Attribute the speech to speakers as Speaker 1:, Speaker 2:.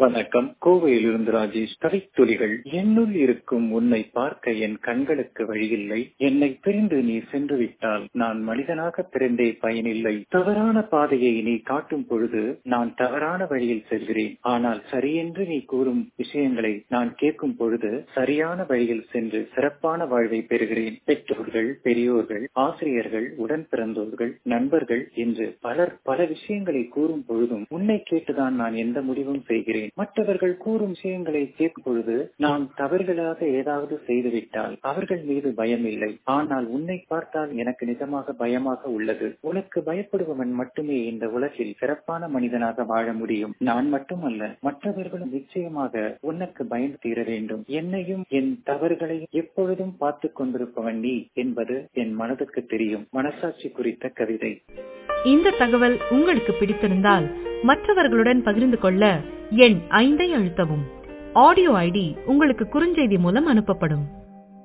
Speaker 1: வணக்கம் கோவையிலிருந்து ராஜேஷ் கவித்துளிகள் என்னுள் இருக்கும் உன்னை பார்க்க என் கண்களுக்கு வழியில்லை என்னை பிரிந்து நீ சென்று விட்டால் நான் மனிதனாக பிறந்தே பயனில்லை தவறான பாதையை நீ காட்டும் பொழுது நான் தவறான வழியில் செல்கிறேன் ஆனால் சரியென்று நீ கூறும் விஷயங்களை நான் கேட்கும் பொழுது சரியான வழியில் சென்று சிறப்பான வாழ்வை பெறுகிறேன் பெற்றோர்கள் பெரியோர்கள் ஆசிரியர்கள் உடன் பிறந்தோர்கள் நண்பர்கள் என்று பலர் பல விஷயங்களை கூறும் பொழுதும் உன்னை கேட்டுதான் நான் எந்த முடிவும் செய்கிறேன் மற்றவர்கள் கூறும் விஷயங்களை கேட்கும் பொழுது நான் தவறுகளாக ஏதாவது செய்துவிட்டால் அவர்கள் மீது பயம் இல்லை ஆனால் உன்னை பார்த்தால் எனக்கு நிஜமாக பயமாக உள்ளது உனக்கு பயப்படுபவன் மட்டுமே இந்த உலகில் சிறப்பான மனிதனாக வாழ முடியும் நான் மட்டுமல்ல மற்றவர்களும் நிச்சயமாக உனக்கு பயந்து தீர வேண்டும் என்னையும் என் தவறுகளையும் எப்பொழுதும் பார்த்து கொண்டிருப்பவன் நீ என்பது என் மனதுக்கு தெரியும் மனசாட்சி குறித்த கவிதை
Speaker 2: இந்த தகவல் உங்களுக்கு பிடித்திருந்தால் மற்றவர்களுடன் பகிர்ந்து கொள்ள எண் ஐந்தை அழுத்தவும் ஆடியோ ஐடி உங்களுக்கு குறுஞ்செய்தி மூலம் அனுப்பப்படும்